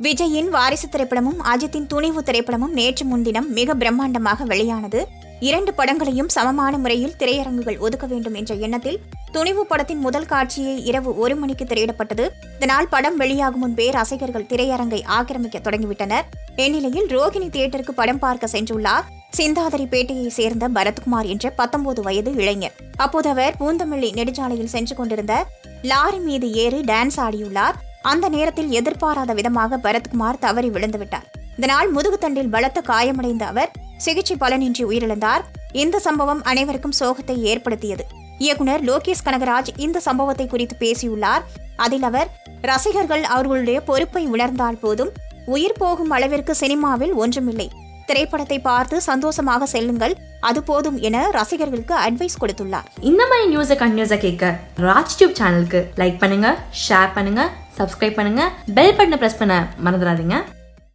விஜயின் வாரிசு திரைப்படமும் அஜித்தின் துணிவு திரைப்படமும் நேற்று முன்தினம் மிக பிரம்மாண்டமாக வெளியானது இரண்டு படங்களையும் சமமான முறையில் திரையரங்குகள் ஒதுக்க வேண்டும் என்ற எண்ணத்தில் துணிவு படத்தின் முதல் காட்சியை இரவு ஒரு மணிக்கு திரையிடப்பட்டது இதனால் படம் வெளியாகும் முன்பே ரசிகர்கள் திரையரங்கை ஆக்கிரமிக்க தொடங்கிவிட்டனர் இந்நிலையில் ரோகிணி தியேட்டருக்கு படம் பார்க்க சென்றுள்ளார் சிந்தாதிரிப்பேட்டையை சேர்ந்த பரத்குமார் என்ற பத்தொன்பது வயது இளைஞர் அப்போது அவர் பூந்தமல்லி நெடுஞ்சாலையில் சென்று கொண்டிருந்த லாரி மீது ஏறி டான்ஸ் ஆடியுள்ளார் அந்த நேரத்தில் எதிர்பாராத விதமாக பரத்குமார் தவறி விழுந்துவிட்டார் இதனால் முதுகுத்தண்டில் பலத்த காயமடைந்த அவர் சிகிச்சை பலனின்றி உயிரிழந்தார் இந்த சம்பவம் அனைவருக்கும் சோகத்தை ஏற்படுத்தியது இயக்குனர் லோகேஷ் கனகராஜ் இந்த சம்பவத்தை குறித்து பேசியுள்ளார் அதில் அவர் ரசிகர்கள் அவர்களுடைய பொறுப்பை உணர்ந்தால் போதும் உயிர் போகும் அளவிற்கு சினிமாவில் ஒன்றுமில்லை திரைப்படத்தை பார்த்து சந்தோஷமாக செல்லுங்கள் அது போதும் என ரசிகர்களுக்கு அட்வைஸ் கொடுத்துள்ளார் இந்த மாதிரி நியூஸை கண்டினியூஸாக கேட்க ராஜ் டியூப் சேனலுக்கு லைக் பண்ணுங்க ஷேர் பண்ணுங்க சப்ஸ்கிரைப் பண்ணுங்க பெல் பட்டனை ப்ரெஸ் பண்ண மறந்துடாதீங்க